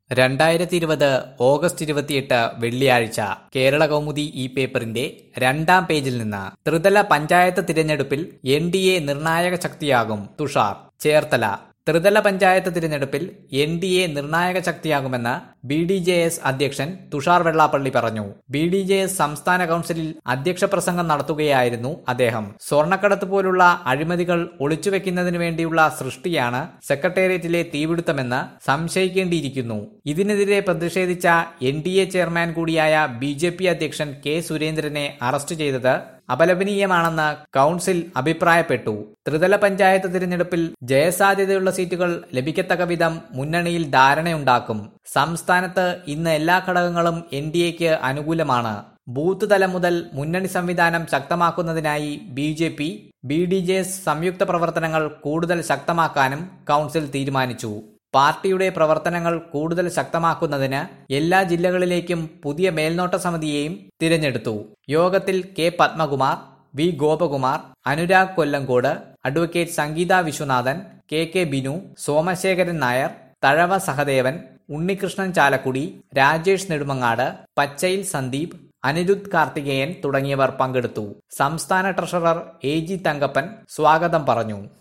രണ്ടായിരത്തി ഇരുപത് ഓഗസ്റ്റ് ഇരുപത്തിയെട്ട് വെള്ളിയാഴ്ച കേരള കൗമുദി ഈ പേപ്പറിന്റെ രണ്ടാം പേജിൽ നിന്ന് ത്രിതല പഞ്ചായത്ത് തിരഞ്ഞെടുപ്പിൽ എൻ ഡി എ നിർണായക ശക്തിയാകും തുഷാർ ചേർത്തല ത്രിതല പഞ്ചായത്ത് തിരഞ്ഞെടുപ്പിൽ എൻ ഡി എ നിർണായക ശക്തിയാകുമെന്ന് ബി ഡി ജെ എസ് അധ്യക്ഷൻ തുഷാർ വെള്ളാപ്പള്ളി പറഞ്ഞു ബി ഡി ജെ എസ് സംസ്ഥാന കൌൺസിലിൽ അധ്യക്ഷ പ്രസംഗം നടത്തുകയായിരുന്നു അദ്ദേഹം സ്വർണ്ണക്കടത്ത് പോലുള്ള അഴിമതികൾ ഒളിച്ചുവെക്കുന്നതിനു വേണ്ടിയുള്ള സൃഷ്ടിയാണ് സെക്രട്ടേറിയറ്റിലെ തീപിടുത്തമെന്ന് സംശയിക്കേണ്ടിയിരിക്കുന്നു ഇതിനെതിരെ പ്രതിഷേധിച്ച എൻ ഡി എ ചെയർമാൻ കൂടിയായ ബി ജെ പി അധ്യക്ഷൻ കെ സുരേന്ദ്രനെ അറസ്റ്റ് ചെയ്തത് അപലപനീയമാണെന്ന് കൌൺസിൽ അഭിപ്രായപ്പെട്ടു ത്രിതല പഞ്ചായത്ത് തിരഞ്ഞെടുപ്പിൽ ജയസാധ്യതയുള്ള സീറ്റുകൾ ലഭിക്കത്തക്ക വിധം മുന്നണിയിൽ ധാരണയുണ്ടാക്കും സംസ്ഥാനത്ത് ഇന്ന് എല്ലാ ഘടകങ്ങളും എൻ ഡി എക്ക് അനുകൂലമാണ് ബൂത്ത് തലം മുതൽ മുന്നണി സംവിധാനം ശക്തമാക്കുന്നതിനായി B J P B D J S സംയുക്ത പ്രവർത്തനങ്ങൾ കൂടുതൽ ശക്തമാക്കാനും കൌൺസിൽ തീരുമാനിച്ചു പാർട്ടിയുടെ പ്രവർത്തനങ്ങൾ കൂടുതൽ ശക്തമാക്കുന്നതിന് എല്ലാ ജില്ലകളിലേക്കും പുതിയ മേൽനോട്ട സമിതിയെയും തിരഞ്ഞെടുത്തു യോഗത്തിൽ K Padmakumar V Gopakumar Anurag Kollengode advocate Sangeetha Viswanathan K K Binu Somasekharan Nair Thazhava Sahadevan Unnikrishnan Chalakudy Rajesh Nedumangad പച്ചയിൽ സന്ദീപ് അനിരുദ്ധ് കാർത്തികേയൻ തുടങ്ങിയവർ പങ്കെടുത്തു സംസ്ഥാന ട്രഷറർ എ ജി തങ്കപ്പൻ സ്വാഗതം പറഞ്ഞു